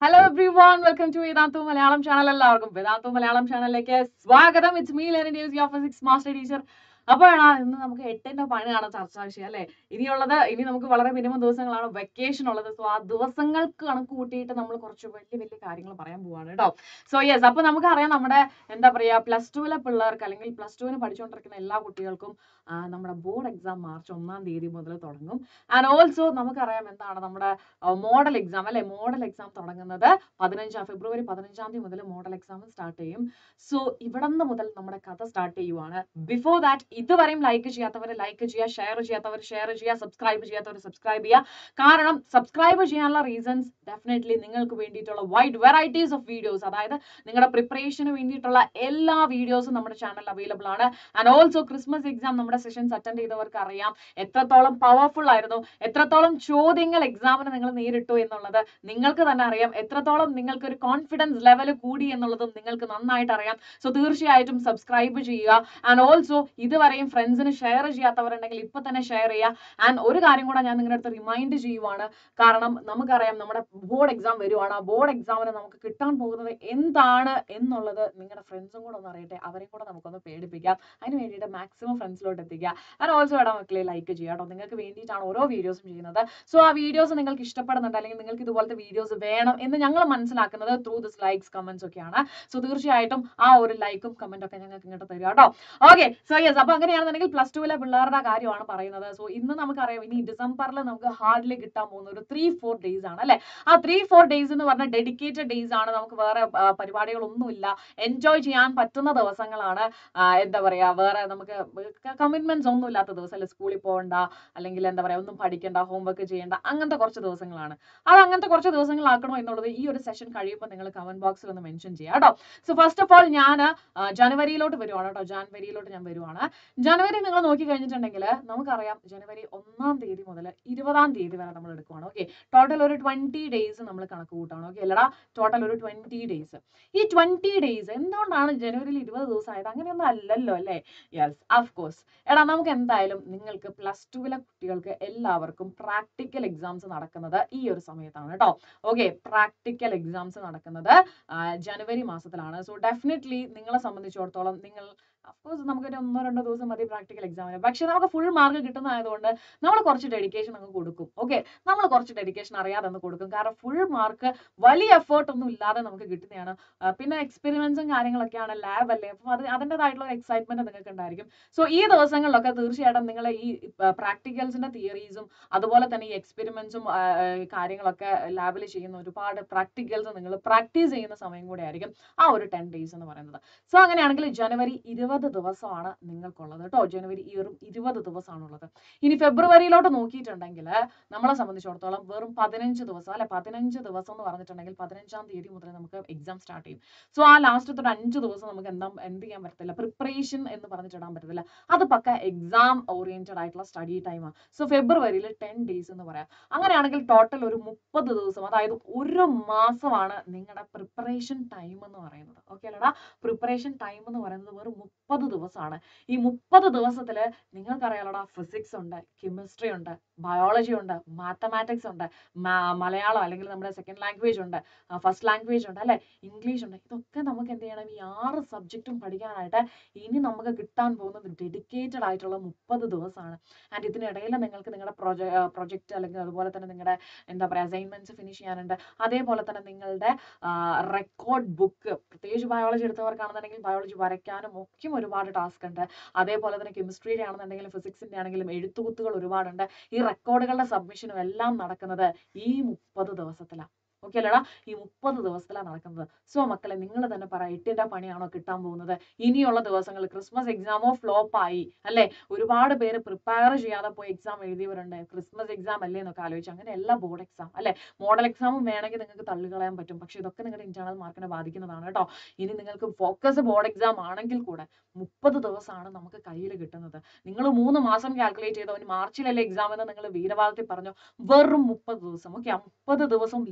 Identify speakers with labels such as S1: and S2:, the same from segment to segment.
S1: hello everyone welcome to Vedantu Malayalam channel എല്ലാവർക്കും വേദാന്തു മലയാളം ചാനലിലേക്ക് സ്വാഗതം it's me Lerin news your physics master teacher അപ്പോഴാണ് ഇന്ന് നമുക്ക് എട്ടിന്റെ പണിയാണ് ചർച്ചാ വിഷയം അല്ലേ ഇനിയുള്ളത് ഇനി നമുക്ക് വളരെ മിനിമം ദിവസങ്ങളാണ് വെക്കേഷൻ ഉള്ളത് സോ ആ ദിവസങ്ങൾക്ക് കണക്ക് കൂട്ടിയിട്ട് നമ്മൾ കുറച്ച് വലിയ വലിയ കാര്യങ്ങൾ പറയാൻ പോവാണ് കേട്ടോ സോ യെസ് അപ്പൊ നമുക്കറിയാം നമ്മുടെ എന്താ പറയാ പ്ലസ് ടുവിലെ പിള്ളേർക്ക് അല്ലെങ്കിൽ പ്ലസ് ടുവിന് പഠിച്ചുകൊണ്ടിരിക്കുന്ന എല്ലാ കുട്ടികൾക്കും ആ, നമ്മുടെ ബോർഡ് എക്സാം മാർച്ച് ഒന്നാം തീയതി മുതൽ തുടങ്ങും ആൻഡ് ഓൾസോ നമുക്കറിയാം എന്താണ് നമ്മുടെ മോഡൽ എക്സാം അല്ലെ മോഡൽ എക്സാം തുടങ്ങുന്നത് പതിനഞ്ചാം ഫെബ്രുവരി പതിനഞ്ചാം തീയതി മുതൽ മോഡൽ എക്സാം സ്റ്റാർട്ട് ചെയ്യും സോ ഇവിടെ നിന്ന് മുതൽ നമ്മുടെ കഥ സ്റ്റാർട്ട് ചെയ്യുവാണ് ബിഫോർ ദാറ്റ് ഇതുവരെയും ലൈക്ക് ചെയ്യാത്തവർ ലൈക്ക് ചെയ്യുക ഷെയർ ചെയ്യാത്തവർ ഷെയർ ചെയ്യുക സബ്സ്ക്രൈബ് ചെയ്യാത്തവർ സബ്സ്ക്രൈബ് ചെയ്യുക കാരണം സബ്സ്ക്രൈബ് ചെയ്യാനുള്ള റീസൺസ് ഡെഫിനറ്റ്ലി നിങ്ങൾക്ക് വേണ്ടിയിട്ടുള്ള വൈഡ് വെറൈറ്റീസ് ഓഫ് വീഡിയോസ് അതായത് നിങ്ങളുടെ പ്രിപ്പറേഷന് വേണ്ടിയിട്ടുള്ള എല്ലാ വീഡിയോസും നമ്മുടെ ചാനൽ അവൈലബിൾ ആണ് ആൻഡ് ഓൾസോ ക്രിസ്മസ് എക്സാം നമ്മുടെ സെഷൻസ് അറ്റൻഡ് ചെയ്തവർക്ക് അറിയാം എത്രത്തോളം പവർഫുൾ ആയിരുന്നു എത്രത്തോളം ചോദ്യങ്ങൾ എക്സാമിന് നിങ്ങൾ നേരിട്ടു എന്നുള്ളത് നിങ്ങൾക്ക് തന്നെ അറിയാം എത്രത്തോളം നിങ്ങൾക്ക് ഒരു കോൺഫിഡൻസ് ലെവൽ കൂടി എന്നുള്ളതും നിങ്ങൾക്ക് നന്നായിട്ട് അറിയാം സോ തീർച്ചയായിട്ടും സബ്സ്ക്രൈബ് ചെയ്യുക ആൻഡ് ഓൾസോ ഇതുവരെയും ഫ്രണ്ട്സിന് ഷെയർ ചെയ്യാത്തവരുണ്ടെങ്കിൽ ഇപ്പൊ തന്നെ ഷെയർ ചെയ്യുക ആൻഡ് ഒരു കാര്യം കൂടെ ഞാൻ നിങ്ങളുടെ അടുത്ത് റിമൈൻഡ് ചെയ്യുവാണ് കാരണം നമുക്കറിയാം നമ്മുടെ ബോർഡ് എക്സാം വരുവാണ് ആ ബോർഡ് എക്സാമിന് നമുക്ക് കിട്ടാൻ പോകുന്നത് എന്താണ് എന്നുള്ളത് നിങ്ങളുടെ ഫ്രണ്ട്സും കൂടെ ഒന്ന് അറിയട്ടെ അവരെയും കൂടെ നമുക്കൊന്ന് പേടിപ്പിക്കാം അതിന് വേണ്ടിയിട്ട് മാക്സിമം ഫ്രണ്ട്സിലോട്ട് എത്തിക്കുക ആൻഡ് ഓൾസോ ഇടാൻ മക്കളെ ലൈക്ക് ചെയ്യുക കേട്ടോ നിങ്ങൾക്ക് വേണ്ടിയിട്ടാണ് ഓരോ വീഡിയോസും ചെയ്യുന്നത് സോ ആ വീഡിയോസ് നിങ്ങൾക്ക് ഇഷ്ടപ്പെടുന്നുണ്ട് അല്ലെങ്കിൽ നിങ്ങൾക്ക് ഇതുപോലത്തെ വീഡിയോസ് വേണം എന്ന് ഞങ്ങൾ മനസ്സിലാക്കുന്നത് ത്രൂ ദിസ് ലൈക്സ് കമന്റ്സ് ഒക്കെയാണ് സോ തീർച്ചയായിട്ടും ആ ഒരു ലൈക്കും കമന്റും ഒക്കെ ഞങ്ങൾക്ക് ഇങ്ങോട്ട് തരിക കേട്ടോ ഓക്കെ സോ യെസ് അപ്പൊ അങ്ങനെയാണെന്നുണ്ടെങ്കിൽ പ്ലസ് ടുവിലെ പിള്ളേരുടെ കാര്യമാണ് പറയുന്നത് സോ ഇന്ന് നമുക്കറിയാം ഇനി ഡിസംബറിൽ നമുക്ക് ഹാർഡ്ലി കിട്ടാൻ പോകുന്ന ഒരു ത്രീ ഫോർ ഡേയ്സ് ആണ് അല്ലെ ആ ത്രീ ഫോർ ഡേയ്സ് എന്ന് പറഞ്ഞാൽ ഡെഡിക്കേറ്റഡ് ഡേയ്സ് ആണ് നമുക്ക് വേറെ ആ, പരിപാടികളൊന്നുമില്ല എൻജോയ് ചെയ്യാൻ പറ്റുന്ന ദിവസങ്ങളാണ് ആ, എന്താ പറയാ വേറെ നമുക്ക് കമ്മിറ്റ്മെന്റ്സ് ഒന്നും ഇല്ലാത്ത ദിവസം അല്ലെ സ്കൂളിൽ പോകണ്ട അല്ലെങ്കിൽ എന്താ പറയാ ഒന്നും പഠിക്കണ്ട ഹോംവർക്ക് ചെയ്യണ്ട അങ്ങനത്തെ കുറച്ച് ദിവസങ്ങളാണ് അത് അങ്ങനത്തെ കുറച്ച് ദിവസങ്ങളാക്കണോ എന്നുള്ളത് ഈ ഒരു സെഷൻ കഴിയുമ്പോൾ നിങ്ങൾ കമന്റ് ബോക്സിൽ ഒന്ന് മെൻഷൻ ചെയ്യാം കേട്ടോ സോ ഫസ്റ്റ് ഓഫ് ഓൾ ഞാൻ ജനുവരിയിലോട്ട് വരുവാണ് കേട്ടോ ജാനുവരിയിലോട്ട് ഞാൻ വരുവാണ് ജനുവരി നിങ്ങൾ നോക്കി കഴിഞ്ഞിട്ടുണ്ടെങ്കിൽ നമുക്കറിയാം ജനുവരി ഒന്നാം തീയതി മുതൽ ഇരുപതാം തീയതി വരെ നമ്മൾ എടുക്കുവാണ് ഓക്കെ ടോട്ടൽ ഒരു ട്വന്റി ഡേയ്സ് നമ്മൾ കണക്ക് കൂട്ടാണ് ഓക്കെ അല്ലടാ ടോട്ടൽ ഒരു ട്വന്റി ഡേയ്സ് ഈ ട്വന്റി ഡേയ്സ് എന്തുകൊണ്ടാണ് ജനുവരിയിൽ ഇരുപത് ദിവസം ആയത് അങ്ങനെയൊന്നും അല്ലല്ലോ അല്ലേ യെസ് ഓഫ് കോഴ്സ് എടാ നമുക്ക് എന്തായാലും നിങ്ങൾക്ക് പ്ലസ് ടുവിലെ കുട്ടികൾക്ക് എല്ലാവർക്കും പ്രാക്ടിക്കൽ എക്സാംസ് നടക്കുന്നത് ഈ ഒരു സമയത്താണ് കേട്ടോ ഓക്കെ പ്രാക്ടിക്കൽ എക്സാംസ് നടക്കുന്നത് ആ, ജനുവരി മാസത്തിലാണ് സോ ഡെഫിനറ്റ്ലി നിങ്ങളെ സംബന്ധിച്ചിടത്തോളം നിങ്ങൾ അഫ്കോഴ്സ് നമുക്കൊരു ഒന്നോ രണ്ടോ ദിവസം മതി പ്രാക്ടിക്കൽ എക്സാമിന് പക്ഷെ നമുക്ക് ഫുൾ മാർക്ക് കിട്ടുന്നതായതുകൊണ്ട് നമ്മൾ കുറച്ച് ഡെഡിക്കേഷൻ അങ്ങ് കൊടുക്കും ഓക്കെ നമ്മൾ കുറച്ച് ഡെഡിക്കേഷൻ അറിയാതെ അങ്ങ് കൊടുക്കും കാരണം ഫുൾ മാർക്ക് വലിയ എഫേർട്ട് ഒന്നും ഇല്ലാതെ നമുക്ക് കിട്ടുന്നതാണ് ആ, പിന്നെ എക്സ്പെരിമെന്റ്സും കാര്യങ്ങളൊക്കെയാണ് ലാബ് അല്ലേ അപ്പം അത് അതിൻ്റെതായിട്ടുള്ള ഒരു എക്സൈറ്റ്മെന്റ് നിങ്ങൾക്ക് ഉണ്ടായിരിക്കും സോ ഈ ദിവസങ്ങളിലൊക്കെ തീർച്ചയായിട്ടും നിങ്ങൾ ഈ പ്രാക്ടിക്കൽസിന്റെ തിയറീസും അതുപോലെ തന്നെ ഈ എക്സ്പെരിമെന്റ്സും കാര്യങ്ങളൊക്കെ ലാബിൽ ചെയ്യുന്ന ഒരുപാട് പ്രാക്ടിക്കൽസ് നിങ്ങൾ പ്രാക്ടീസ് ചെയ്യുന്ന സമയം കൂടെ ആയിരിക്കും ആ ഒരു ടെൻ ഡേയ്സ് എന്ന് പറയുന്നത് സോ അങ്ങനെയാണെങ്കിൽ ജനുവരി ഇരുപത് ദിവസമാണ് നിങ്ങൾക്കുള്ളത് കേട്ടോ ജനുവരി ഈ വെറും ഇരുപത് ദിവസമാണുള്ളത് ഇനി ഫെബ്രുവരിയിലോട്ട് നോക്കിയിട്ടുണ്ടെങ്കിൽ നമ്മളെ സംബന്ധിച്ചിടത്തോളം വെറും പതിനഞ്ച് ദിവസം അല്ലെ പതിനഞ്ച് ദിവസം എന്ന് പറഞ്ഞിട്ടുണ്ടെങ്കിൽ പതിനഞ്ചാം തീയതി മുതൽ നമുക്ക് എക്സാം സ്റ്റാർട്ട് ചെയ്യും സോ ആ ലാസ്റ്റത്തെ ഒരു അഞ്ച് ദിവസം നമുക്ക് എന്താ എന്ത് ചെയ്യാൻ പറ്റത്തില്ല പ്രിപ്പറേഷൻ എന്ന് പറഞ്ഞിട്ടിടാൻ പറ്റത്തില്ല അത് പക്ക എക്സാം ഓറിയന്റഡ് ആയിട്ടുള്ള സ്റ്റഡി ടൈമാണ് സോ ഫെബ്രുവരിയിൽ ടെൻ ഡേയ്സ് എന്ന് പറയാം അങ്ങനെയാണെങ്കിൽ ടോട്ടൽ ഒരു മുപ്പത് ദിവസം അതായത് ഒരു മാസമാണ് നിങ്ങളുടെ പ്രിപ്പറേഷൻ ടൈം എന്ന് പറയുന്നത് ഓക്കെ അല്ലടാ പ്രിപ്പറേഷൻ ടൈം എന്ന് പറയുന്നത് വെറും മുപ്പത് ദിവസമാണ് ഈ മുപ്പത് ദിവസത്തിൽ നിങ്ങൾക്കറിയാലോടാ ഫിസിക്സ് ഉണ്ട് കെമിസ്ട്രി ഉണ്ട് ബയോളജി ഉണ്ട് മാത്തമാറ്റിക്സ് ഉണ്ട് മ- മലയാളം അല്ലെങ്കിൽ നമ്മുടെ സെക്കൻഡ് ലാംഗ്വേജ് ഉണ്ട് ഫസ്റ്റ് ലാംഗ്വേജ് ഉണ്ട് അല്ലെ ഇംഗ്ലീഷ് ഉണ്ട് ഇതൊക്കെ നമുക്ക് എന്ത് ചെയ്യണം ഈ ആറ് സബ്ജക്റ്റും പഠിക്കാനായിട്ട് ഇനി നമുക്ക് കിട്ടാൻ പോകുന്നത് ഡെഡിക്കേറ്റഡ് ആയിട്ടുള്ള മുപ്പത് ദിവസമാണ് ആൻഡ് ഇതിനിടയിൽ നിങ്ങൾക്ക് നിങ്ങളുടെ പ്രൊജ പ്രൊജക്റ്റ് അല്ലെങ്കിൽ അതുപോലെ തന്നെ നിങ്ങളുടെ എന്താ പറയുക അസൈൻമെന്റ്സ് ഫിനിഷ് ചെയ്യാനുണ്ട് അതേപോലെ തന്നെ നിങ്ങളുടെ റെക്കോർഡ് ബുക്ക് പ്രത്യേകിച്ച് ബയോളജി എടുത്തവർക്കാണെന്നുണ്ടെങ്കിൽ ബയോളജി വരയ്ക്കാനും ഒക്കെ ഒരുപാട് ടാസ്ക് ഉണ്ട് അതേപോലെ തന്നെ കെമിസ്ട്രിയുടെ ആണെന്നുണ്ടെങ്കിലും ഫിസിക്സിന്റെ ആണെങ്കിലും എഴുത്തുകുത്തുകൾ ഒരുപാടുണ്ട് ഈ റെക്കോർഡുകളുടെ സബ്മിഷനും എല്ലാം നടക്കുന്നത് ഈ മുപ്പത് ദിവസത്തിലാണ് ഓക്കെ അല്ലടാ ഈ മുപ്പത് ദിവസത്തിലാണ് നടക്കുന്നത് സോ മക്കളെ നിങ്ങൾ തന്നെ പറ എട്ടിന്റെ പണിയാണോ കിട്ടാൻ പോകുന്നത് ഇനിയുള്ള ദിവസങ്ങൾ ക്രിസ്മസ് എക്സാമോ ഫ്ലോപ്പ് ആയി അല്ലെ ഒരുപാട് പേര് പ്രിപ്പയർ ചെയ്യാതെ പോയി എക്സാം എഴുതിയവരുണ്ട് ക്രിസ്മസ് എക്സാം അല്ലേ എന്നൊക്കെ ആലോചിച്ച് അങ്ങനെ എല്ലാ ബോർഡ് എക്സാം അല്ലെ മോഡൽ എക്സാമും വേണമെങ്കിൽ നിങ്ങൾക്ക് തള്ളിക്കളയാൻ പറ്റും പക്ഷെ ഇതൊക്കെ നിങ്ങളുടെ ഇന്റേണൽ മാർക്കിനെ ബാധിക്കുന്നതാണ് കേട്ടോ ഇനി നിങ്ങൾക്ക് ഫോക്കസ് ബോർഡ് എക്സാം ആണെങ്കിൽ കൂടെ മുപ്പത് ദിവസമാണ് നമുക്ക് കയ്യിൽ കിട്ടുന്നത് നിങ്ങൾ മൂന്ന് മാസം കാൽക്കുലേറ്റ് ചെയ്തോ ഇനി മാർച്ചിലല്ലേ എക്സാം എന്ന് നിങ്ങൾ വീരവാദത്തിൽ പറഞ്ഞു വെറും മുപ്പത് ദിവസം ഓക്കെ മുപ്പത് ദിവസം ലിമിറ്റഡ്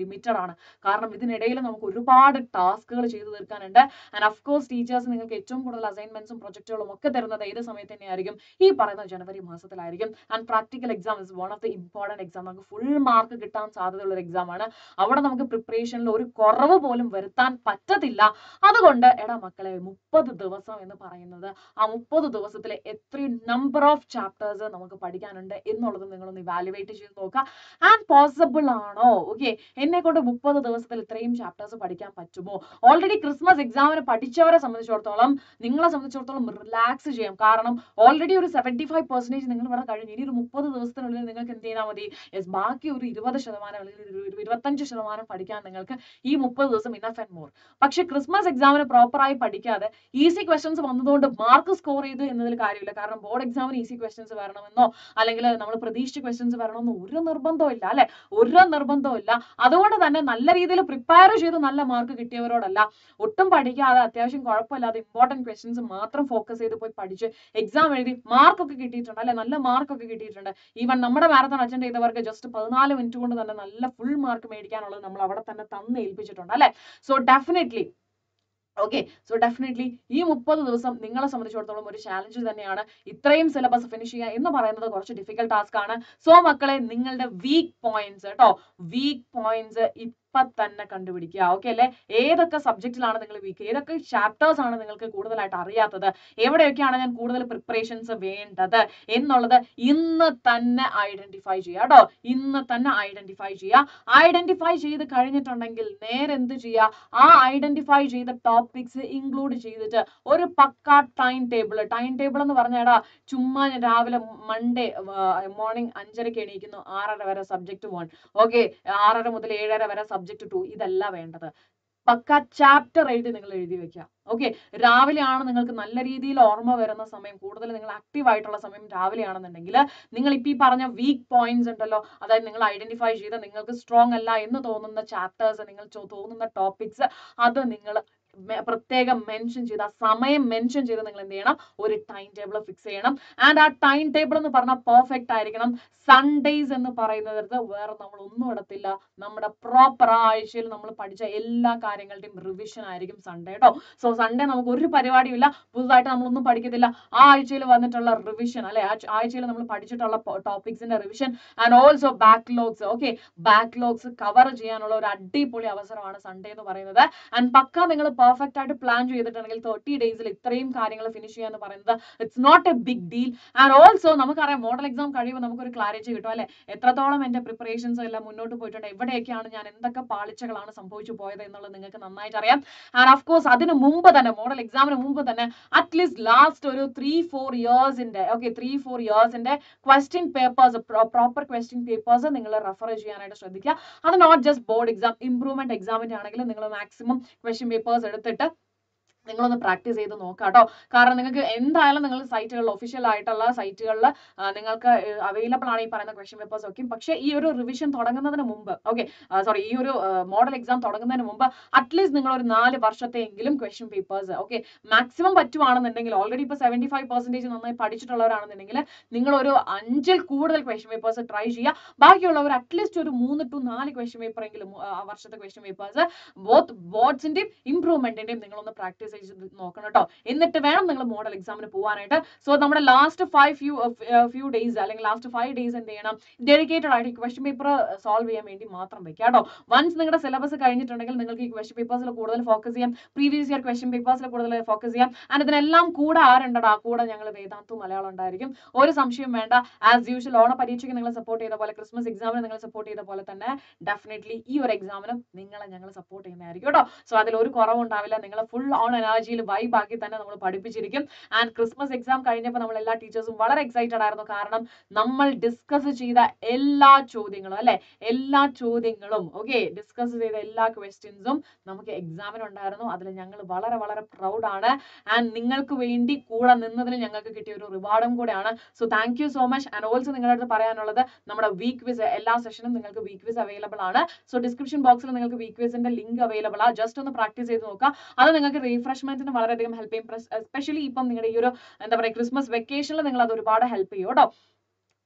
S1: ആണ് കാരണം ഇതിനിടയിൽ നമുക്ക് ഒരുപാട് ടാസ്കുകൾ ചെയ്തു തീർക്കാനുണ്ട് ആൻഡ് ഓഫ് കോഴ്സ് ടീച്ചേഴ്സ് നിങ്ങൾക്ക് ഏറ്റവും കൂടുതൽ അസൈൻമെന്റ്സും പ്രൊജക്റ്റുകളും ഒക്കെ തരുന്നത് ഏത് സമയത്ത് തന്നെയായിരിക്കും ഈ പറയുന്ന ജനുവരി മാസത്തിലായിരിക്കും and practical exam is one of the important exam നമുക്ക് ഫുൾ മാർക്ക് കിട്ടാൻ സാധ്യതയുള്ള ഒരു എക്സാം ആണ് അവിടെ നമുക്ക് പ്രിപ്പറേഷനിൽ ഒരു കുറവ് പോലും വരുത്താൻ പറ്റത്തില്ല അതുകൊണ്ട് എടാ മക്കളെ മുപ്പത് ദിവസം എന്ന് പറയുന്നത് ആ മുപ്പത് ദിവസത്തിലെ എത്രയും നമ്പർ ഓഫ് ചാപ്റ്റേഴ്സ് നമുക്ക് പഠിക്കാനുണ്ട് എന്നുള്ളത് നിങ്ങളൊന്ന് ഇവാലുവേറ്റ് ചെയ്ത് നോക്കുക ആൻഡ് പോസിബിൾ ആണോ ഓക്കെ എന്നെ കൊണ്ട് മുപ്പത് ദിവസത്തിൽ ഇത്രയും ചാപ്റ്റേഴ്സ് പഠിക്കാൻ പറ്റുമോ ഓൾറെഡി ക്രിസ്മസ് എക്സാമിന് പഠിച്ചവരെ സംബന്ധിച്ചിടത്തോളം നിങ്ങളെ സംബന്ധിച്ചിടത്തോളം റിലാക്സ് ചെയ്യാം കാരണം ഓൾറെഡി ഒരു സെവൻറ്റി ഫൈവ് പെർസെൻറ്റേജ് നിങ്ങൾ ഇവിടെ കഴിഞ്ഞു ഇനി ഒരു മുപ്പത് ദിവസത്തിനുള്ളിൽ നിങ്ങൾക്ക് എന്ത് ചെയ്താൽ മതി യെസ് ബാക്കി ഒരു ഇരുപത് ശതമാനം അല്ലെങ്കിൽ ഒരു ഒരു ഇരുപത്തഞ്ച് ശതമാനം പഠിക്കാൻ നിങ്ങൾക്ക് ഈ മുപ്പത് ദിവസം ഇനഫ് ആൻഡ് മോർ പക്ഷെ ക്രിസ്മസ് എക്സാമിന് പ്രോപ്പറായി പഠിക്കാതെ ഈസി ക്വസ്റ്റ്യൻസ് വന്നതുകൊണ്ട് മാർക്ക് സ്കോർ ചെയ്ത് എന്നതിൽ കാര്യമില്ല കാരണം ബോർഡ് എക്സാമിന് ഈസി ക്വസ്റ്റ്യൻസ് വരണമെന്നോ അല്ലെങ്കിൽ നമ്മൾ പ്രതീക്ഷിച്ച ക്വസ്റ്റ്യൻസ് വരണമെന്നോ ഒരു നിർബന്ധവും ഇല്ല അല്ലെ ഒരു നിർബന്ധവും ഇല്ല അതുകൊണ്ട് തന്നെ നല്ല രീതിയിൽ പ്രിപ്പയർ ചെയ്ത് നല്ല മാർക്ക് കിട്ടിയവരോടല്ല ഒട്ടും പഠിക്കാതെ അത്യാവശ്യം കുഴപ്പമില്ലാതെ ഇമ്പോർട്ടൻറ്റ് ക്വസ്റ്റ്യൻസ് മാത്രം ഫോക്കസ് ചെയ്ത് പോയി പഠിച്ച് എക്സാം എഴുതി മാർക്കൊക്കെ കിട്ടിയിട്ടുണ്ട് അല്ലെ നല്ല മാർക്കൊക്കെ കിട്ടിയിട്ടുണ്ട് ഈവൻ നമ്മുടെ മാരത്തോൺ അറ്റൻഡ് ചെയ്തവർക്ക് ജസ്റ്റ് പതിനാല് മിനിറ്റ് കൊണ്ട് തന്നെ നല്ല ഫുൾ മാർക്ക് മേടിക്കാനുള്ളത് നമ്മൾ അവിടെ തന്നെ തന്ന് ഏൽപ്പിച്ചിട്ടുണ്ട് അല്ലെ so definitely okay so definitely ഈ മുപ്പത് ദിവസം നിങ്ങളെ സംബന്ധിച്ചിടത്തോളം ഒരു ചാലഞ്ച് തന്നെയാണ് ഇത്രയും സിലബസ് ഫിനിഷ് ചെയ്യുക എന്ന് പറയുന്നത് കുറച്ച് ഡിഫിക്കൽട്ട് ടാസ്ക് ആണ് സോ മക്കളെ നിങ്ങളുടെ വീക്ക് പോയിന്റ്സ് കേട്ടോ വീക്ക് പോയിന്റ്സ് ഇപ്പൊ തന്നെ കണ്ടുപിടിക്കുക ഓക്കെ അല്ലേ ഏതൊക്കെ സബ്ജക്റ്റിലാണ് നിങ്ങൾ വീക്ക് ഏതൊക്കെ ചാപ്റ്റേഴ്സ് ആണ് നിങ്ങൾക്ക് കൂടുതലായിട്ട് അറിയാത്തത് എവിടെയൊക്കെയാണ് ഞാൻ കൂടുതൽ പ്രിപ്പറേഷൻസ് വേണ്ടത് എന്നുള്ളത് ഇന്ന് തന്നെ ഐഡന്റിഫൈ ചെയ്യുക കേട്ടോ ഇന്ന് തന്നെ ഐഡന്റിഫൈ ചെയ്യുക ഐഡന്റിഫൈ ചെയ്ത് കഴിഞ്ഞിട്ടുണ്ടെങ്കിൽ നേരെ എന്ത് ചെയ്യുക ആ ഐഡന്റിഫൈ ചെയ്ത ടോപ്പിക്സ് ഇൻക്ലൂഡ് ചെയ്തിട്ട് ഒരു പക്ക ടൈം ടേബിൾ ടൈം ടേബിൾ എന്ന് പറഞ്ഞാടാ ചുമ്മാ ഞാൻ രാവിലെ മൺഡേ മോർണിംഗ് അഞ്ചരക്ക് എണീക്കുന്നു ആറര വരെ സബ്ജക്ട് വൺ ഓക്കെ ആറര മുതൽ ഏഴര വരെ സബ്ജക്ട് ടു ഇതല്ല വേണ്ടത് പക്ക ചാപ്റ്റർ എഴുതി നിങ്ങൾ എഴുതി വെക്കുക ഓക്കെ രാവിലെയാണ് നിങ്ങൾക്ക് നല്ല രീതിയിൽ ഓർമ്മ വരുന്ന സമയം കൂടുതൽ നിങ്ങൾ ആക്റ്റീവ് ആയിട്ടുള്ള സമയം രാവിലെയാണെന്നുണ്ടെങ്കിൽ നിങ്ങൾ ഇപ്പം ഈ പറഞ്ഞ വീക്ക് പോയിന്റ്സ് ഉണ്ടല്ലോ അതായത് നിങ്ങൾ ഐഡന്റിഫൈ ചെയ്ത നിങ്ങൾക്ക് സ്ട്രോങ് അല്ല എന്ന് തോന്നുന്ന ചാപ്റ്റേഴ്സ് നിങ്ങൾ ചോ- തോന്നുന്ന ടോപ്പിക്സ് അത് നിങ്ങൾ പ്രത്യേകം മെൻഷൻ ചെയ്ത് ആ സമയം മെൻഷൻ ചെയ്ത് നിങ്ങൾ എന്ത് ചെയ്യണം ഒരു ടൈം ടേബിൾ ഫിക്സ് ചെയ്യണം ആൻഡ് ആ ടൈം ടേബിൾ എന്ന് പറഞ്ഞാൽ പെർഫെക്റ്റ് ആയിരിക്കണം സൺഡേസ് എന്ന് പറയുന്നത് വേറെ നമ്മൾ ഒന്നും ഇടത്തില്ല നമ്മുടെ പ്രോപ്പർ ആ ആഴ്ചയിൽ നമ്മൾ പഠിച്ച എല്ലാ കാര്യങ്ങളുടെയും റിവിഷൻ ആയിരിക്കും സൺഡേ കേട്ടോ സോ സൺഡേ നമുക്ക് ഒരു പരിപാടിയും ഇല്ല പുതുതായിട്ട് നമ്മളൊന്നും പഠിക്കത്തില്ല ആ ആഴ്ചയിൽ വന്നിട്ടുള്ള റിവിഷൻ അല്ലെ ആ ആഴ്ചയിൽ നമ്മൾ പഠിച്ചിട്ടുള്ള ടോപ്പിക്സിന്റെ revision and also backlogs okay backlogs cover ചെയ്യാനുള്ള ഒരു അടിപൊളി അവസരമാണ് സൺഡേ എന്ന് പറയുന്നത് ആൻഡ് പക്ക നിങ്ങൾ പെർഫെക്റ്റ് ആയിട്ട് പ്ലാൻ ചെയ്തിട്ടുണ്ടെങ്കിൽ തേർട്ടി ഡേയ്സിൽ ഇത്രയും കാര്യങ്ങൾ ഫിനിഷ് ചെയ്യുക എന്ന് പറയുന്നത് it's not a big deal and also നമുക്കറിയാം മോഡൽ എക്സാം കഴിയുമ്പോൾ നമുക്കൊരു ക്ലാരിറ്റി കിട്ടും അല്ലെ എത്രത്തോളം എന്റെ പ്രിപ്പറേഷൻസ് എല്ലാം മുന്നോട്ട് പോയിട്ടുണ്ട് എവിടെയൊക്കെയാണ് ഞാൻ എന്തൊക്കെ പാളിച്ചകളാണ് സംഭവിച്ചു പോയത് എന്നുള്ളത് നിങ്ങൾക്ക് നന്നായിട്ട് അറിയാം ആൻഡ് ഓഫ് കോഴ്സ് അതിന് മുമ്പ് തന്നെ മോഡൽ എക്സാമിന് മുമ്പ് തന്നെ അറ്റ്ലീസ്റ്റ് ലാസ്റ്റ് ഒരു ത്രീ ഫോർ ഇയേഴ്സിന്റെ ഓക്കെ ത്രീ ഫോർ ഇയേഴ്സിന്റെ question papers proper question papers നിങ്ങൾ റെഫർ ചെയ്യാനായിട്ട് ശ്രദ്ധിക്കുക അത് not just board exam improvement എക്സാമിന്റെ ആണെങ്കിലും നിങ്ങൾ മാക്സിമം ക്വസ്റ്റ്യൻ പേപ്പേഴ്സ് എടുത്തിട്ട് നിങ്ങളൊന്ന് പ്രാക്ടീസ് ചെയ്ത് നോക്കുക കേട്ടോ കാരണം നിങ്ങൾക്ക് എന്തായാലും നിങ്ങൾ സൈറ്റുകളിൽ ഒഫീഷ്യൽ ആയിട്ടുള്ള സൈറ്റുകളിൽ നിങ്ങൾക്ക് അവൈലബിൾ ആണ് ഈ പറയുന്ന ക്വസ്റ്റ്യൻ പേപ്പേഴ്സ് ഒക്കെ പക്ഷേ ഈ ഒരു റിവിഷൻ തുടങ്ങുന്നതിന് മുമ്പ് ഓക്കെ സോറി ഈ ഒരു മോഡൽ എക്സാം തുടങ്ങുന്നതിന് മുമ്പ് അറ്റ്ലീസ്റ്റ് നിങ്ങൾ ഒരു നാല് വർഷത്തെയെങ്കിലും ക്വസ്റ്റ്യൻ പേപ്പേഴ്സ് ഓക്കെ മാക്സിമം പറ്റുവാണെന്നുണ്ടെങ്കിൽ ഓൾറെഡി ഇപ്പോൾ സെവൻറ്റി ഫൈവ് പെർസെൻറ്റേജ് നന്നായി പഠിച്ചിട്ടുള്ളവരാണെന്നുണ്ടെങ്കിൽ നിങ്ങൾ ഒരു അഞ്ചിൽ കൂടുതൽ ക്വസ്റ്റ്യൻ പേപ്പേഴ്സ് ട്രൈ ചെയ്യുക ബാക്കിയുള്ളവർ അറ്റ്ലീസ്റ്റ് ഒരു മൂന്ന് ടു നാല് ക്വസ്റ്റ്യൻ പേപ്പർ എങ്കിലും ആ വർഷത്തെ ക്വസ്റ്റ്യൻ പേപ്പേഴ്സ് ബോത്ത് ബോർഡ്സിന്റെയും ഇംപ്രൂവ്മെന്റിന്റെയും നിങ്ങളൊന്ന് പ്രാക്ടീസ് ചെയ്ത് നോക്കണം കേട്ടോ എന്നിട്ട് വേണം നിങ്ങൾ മോഡൽ എക്സാമിന് പോകാനായിട്ട് സോ നമ്മുടെ last five few few days അല്ലെങ്കിൽ ലാസ്റ്റ് ഫൈവ് ഡേയ്സ് എന്ത് ചെയ്യണം ഡെഡിക്കേറ്റഡ് ആയിട്ട് ഈ ക്വസ്റ്റ്യൻ പേപ്പർ സോൾവ് ചെയ്യാൻ വേണ്ടി മാത്രം വെക്കുക കേട്ടോ വൺസ് നിങ്ങളുടെ സിലബസ് കഴിഞ്ഞിട്ടുണ്ടെങ്കിൽ നിങ്ങൾക്ക് ഈ ക്വസ്റ്റ്യൻ പേപ്പേഴ്സിൽ കൂടുതൽ ഫോക്കസ് ചെയ്യാം പ്രീവിയസ് ഇയർ ക്വസ്റ്റ്യൻ പേപ്പേഴ്സിൽ കൂടുതൽ ഫോക്കസ് ചെയ്യാം ആൻഡ് ഇതിനെല്ലാം കൂടെ ആരുണ്ടടാ കൂടെ ഞങ്ങൾ വേദാന്തു മലയാളം ഉണ്ടായിരിക്കും ഒരു സംശയം വേണ്ട ആസ് യൂഷ്വൽ ഓണ പരീക്ഷയ്ക്ക് നിങ്ങൾ സപ്പോർട്ട് ചെയ്ത പോലെ ക്രിസ്മസ് എക്സാമിന് നിങ്ങൾ സപ്പോർട്ട് ചെയ്ത പോലെ തന്നെ ഡെഫിനറ്റ്ലി ഈ ഒരു എക്സാമിനും നിങ്ങളെ ഞങ്ങൾ സപ്പോർട്ട് ചെയ്യുന്നതായിരിക്കും കേട്ടോ സോ അതിൽ ഒരു കുറവുണ്ടാവില്ല നിങ്ങൾ ഫുൾ ഓൺ എനർജിയിൽ വൈബ് ആക്കി തന്നെ നമ്മൾ പഠിപ്പിച്ചിരിക്കും ആൻഡ് ക്രിസ്മസ് എക്സാം കഴിഞ്ഞപ്പോൾ നമ്മൾ എല്ലാ ടീച്ചേഴ്സും വളരെ എക്സൈറ്റഡ് ആയിരുന്നു കാരണം നമ്മൾ ഡിസ്കസ് ചെയ്ത എല്ലാ ചോദ്യങ്ങളും അല്ലെ എല്ലാ ചോദ്യങ്ങളും ഓക്കെ ഡിസ്കസ് ചെയ്ത എല്ലാ ക്വസ്റ്റ്യൻസും നമുക്ക് എക്സാമിന് ഉണ്ടായിരുന്നു അതിൽ ഞങ്ങൾ വളരെ വളരെ പ്രൗഡ് ആണ് ആൻഡ് നിങ്ങൾക്ക് വേണ്ടി കൂടെ നിന്നതിൽ ഞങ്ങൾക്ക് കിട്ടിയ ഒരു റിവാർഡും കൂടെയാണ് so thank you so much and also നിങ്ങളുടെ അടുത്ത് പറയാനുള്ളത് നമ്മുടെ വീക്ക് വിസ് എല്ലാ സെഷനും നിങ്ങൾക്ക് വീക്ക് വിസ് അവൈലബിൾ ആണ് സോ ഡിസ്ക്രിപ്ഷൻ ബോക്സിൽ നിങ്ങൾക്ക് വീക്ക് വിസിന്റെ ലിങ്ക് അവൈലബിൾ ആ ജസ്റ്റ് ഒന്ന് പ്രാക്ടീസ് ചെയ്ത് നോക്കുക അത് നിങ്ങൾക്ക് റീഫ്രഷ്മെന്റിന് വളരെയധികം ഹെൽപ്പ് ചെയ്യും എസ്പെഷ്യലി ഇപ്പം നിങ്ങളുടെ ഈ ഒരു എന്താ പറയുക ക്രിസ്മസ് വെക്കേഷനിൽ നിങ്ങൾ അത് ഒരുപാട് ഹെൽപ്പ് ചെയ്യും കേട്ടോ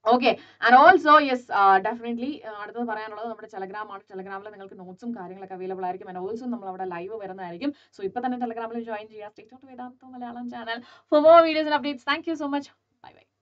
S1: okay and also yes definitely അടുത്തത് പറയാനുള്ളത് നമ്മുടെ ടെലഗ്രാം ആണ് ടെലഗ്രാമിൽ നിങ്ങൾക്ക് നോട്ട്സും കാര്യങ്ങളൊക്കെ അവൈലബിൾ ആയിരിക്കും ആൻഡ് ഓൾസോ നമ്മൾ അവിടെ ലൈവ് വരുന്നതായിരിക്കും സോ ഇപ്പൊ തന്നെ ടെലഗ്രാമിൽ ജോയിൻ ചെയ്യാം state Vedantu Malayalam channel for more videos and updates thank you so much bye by